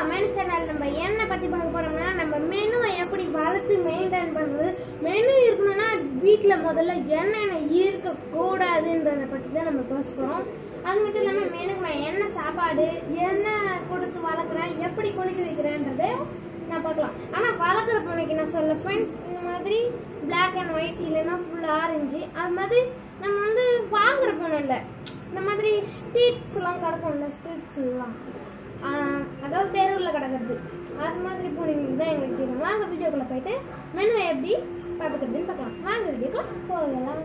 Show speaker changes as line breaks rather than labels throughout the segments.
menu channel நம்ம என்ன பத்தி பார்க்க போறோம்னா நம்ம மெனுவை எப்படி வளர்த்து மெயின்டைன் பண்றது மெனு இருக்கணும்னா வீட்ல முதல்ல என்னென்ன இருக்க கூடாதுன்றத பத்தி தான் நம்ம பேச போறோம் அது மட்டும் இல்லாம மெனுக்கு நான் என்ன சாப்பாடு என்ன கொடுத்து வளர்க்குறேன் எப்படி குளிக்க வைக்கிறேன்றது நான் பார்க்கலாம் ஆனா வளர்க்குற பூனைக்கு நான் சொல்ல ஃப்ரெண்ட்ஸ் இந்த மாதிரி Black அண்ட் ஒயிட் இல்லைன்னா ஃபுல் ஆரஞ்சு அது மாதிரி நம்ம வந்து வாங்குற பூனை இல்லை இந்த மாதிரி ஸ்ட்ரீட்ஸ் எல்லாம் கிடக்கும்ல ஸ்ட்ரீட்ஸ் எல்லாம் ஆஹ் அதாவது தெருவில் கிடக்கிறது அது மாதிரி பூனைங்களுக்கு தான் எங்களுக்கு தெரியும் வாங்க வீடியோக்குள்ள போயிட்டு மெனுவை எப்படி பார்த்துக்கிறதுன்னு பார்க்கலாம் வாங்க வீடியோக்குள்ள போகலாம்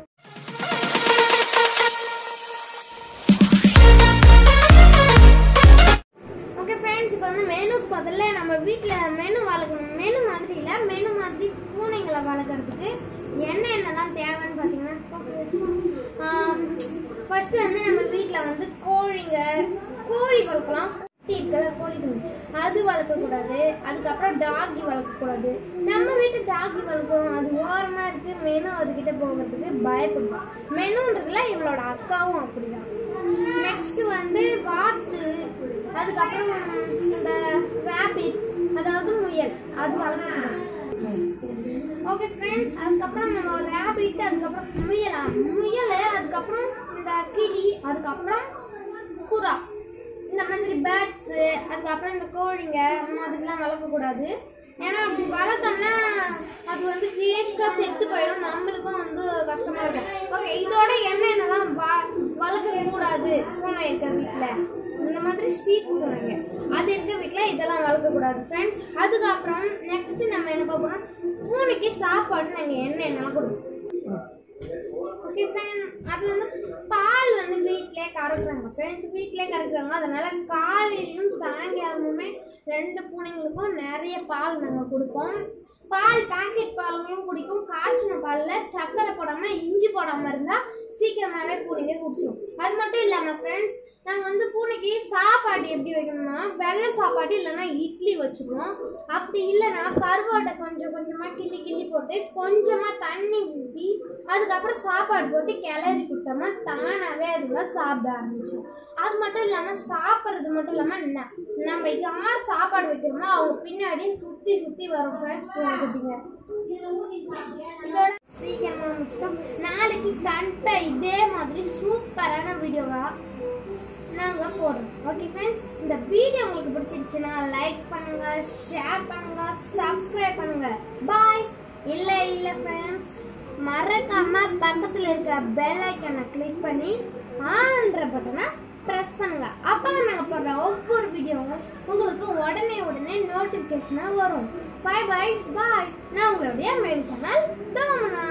ஓகே ஃப்ரெண்ட்ஸ் இப்போ வந்து மெனுக்கு முதல்ல நம்ம வீட்டில் மெனு வளர்க்கணும் மெனு மாதிரி இல்லை மெனு மாதிரி பூனைங்களை வளர்க்குறதுக்கு என்ன என்னெல்லாம் தேவைன்னு பார்த்தீங்கன்னா ஃபர்ஸ்ட் வந்து நம்ம வீட்டில் வந்து கோழிங்க கோழி வளர்க்கலாம் குட்டி இருக்கிற கோழிகள் அது வளர்க்கக்கூடாது அதுக்கப்புறம் டாகி வளர்க்கக்கூடாது நம்ம வீட்டு டாகி வளர்க்குறோம் அது ஓரமாக இருக்கு மெனு அதுக்கிட்ட போகிறதுக்கு பயப்படுவோம் மெனுன்றதுல இவளோட அக்காவும் அப்படிதான் நெக்ஸ்ட் வந்து வாத்து அதுக்கப்புறம் இந்த ரேபிட் அதாவது முயல் அது வளர்க்கணும் ஓகே ஃப்ரெண்ட்ஸ் அதுக்கப்புறம் நம்ம ரேபிட் அதுக்கப்புறம் முயலா முயல் அதுக்கப்புறம் இந்த கிளி அதுக்கப்புறம் புறா இந்த மாதிரி பேர்ட்ஸ் அதுக்கப்புறம் இந்த கோழிங்க அந்த மாதிரிலாம் வளர்க்கக்கூடாது ஏன்னா அப்படி வளர்த்தோம்னா அது வந்து வேஸ்ட்டாக செத்து போயிடும் நம்மளுக்கும் வந்து கஷ்டமா இருக்கும் ஓகே இதோட என்னென்னலாம் வ வளர்க்க கூடாது பூனை இருக்க வீட்டில் இந்த மாதிரி ஸ்ட்ரீட் பூனைங்க அது இருக்க வீட்டில் இதெல்லாம் வளர்க்கக்கூடாது ஃப்ரெண்ட்ஸ் அதுக்கப்புறம் நெக்ஸ்ட் நம்ம என்ன பார்ப்போம்னா பூனைக்கு சாப்பாடு நாங்கள் என்னென்னலாம் கொடுப்போம் ஓகே ஃப்ரெண்ட் அது வந்து பால் வந்து வீட்டிலே கறக்குறாங்க ஃப்ரெண்ட்ஸ் வீட்டிலே கறக்குறாங்க அதனால காலையிலையும் சாயங்காலமுமே ரெண்டு பூனைங்களுக்கும் நிறைய பால் நாங்கள் கொடுப்போம் பால் பாக்கெட் பால்களும் குடிக்கும் காய்ச்சின பாலில் சக்கரை போடாமல் இஞ்சி போடாமல் இருந்தால் சீக்கிரமாகவே பூனைங்க குடிச்சிடும் அது மட்டும் இல்லாமல் ஃப்ரெண்ட்ஸ் நாங்கள் வந்து பூனைக்கு சாப்பாடு எப்படி வைக்கணும்னா வெள்ளை சாப்பாடு இல்லைன்னா இட்லி வச்சுக்குவோம் அப்படி இல்லைன்னா கருவாட்டை கொஞ்சம் கொஞ்சமாக கிள்ளி கிள்ளி போட்டு கொஞ்சமாக தண்ணி ஊற்றி அதுக்கப்புறம் சாப்பாடு போட்டு கிளறி கொடுத்தோம்னா தானாகவே அதுங்க சாப்பிட ஆரம்பிச்சிடும் அது மட்டும் இல்லாமல் சாப்பிட்றது மட்டும் இல்லாமல் நம்ம யார் சாப்பாடு வைக்கிறோமோ அவங்க பின்னாடியே சுற்றி சுற்றி வரும் ஃப்ரெண்ட்ஸ் பூனை குட்டிங்க இதோட சீக்கிரமாக முடிச்சிட்டோம் நாளைக்கு கண்டிப்பாக இதே மாதிரி சூப்பரான வீடியோவா நாங்கள் போடுறோம் ஓகே ஃப்ரெண்ட்ஸ் இந்த வீடியோ உங்களுக்கு பிடிச்சிருச்சுன்னா லைக் பண்ணுங்க ஷேர் பண்ணுங்க சப்ஸ்கிரைப் பண்ணுங்க பாய் இல்லை இல்லை ஃப்ரெண்ட்ஸ் மறக்காம பக்கத்தில் இருக்கிற பெல் ஐக்கனை கிளிக் பண்ணி ஆன்ற பட்டனை ப்ரெஸ் பண்ணுங்க அப்போ நாங்கள் போடுற ஒவ்வொரு வீடியோவும் உங்களுக்கு உடனே உடனே நோட்டிஃபிகேஷனாக வரும் பாய் பாய் பாய் நான் உங்களுடைய மெயில் சேனல் டோமனா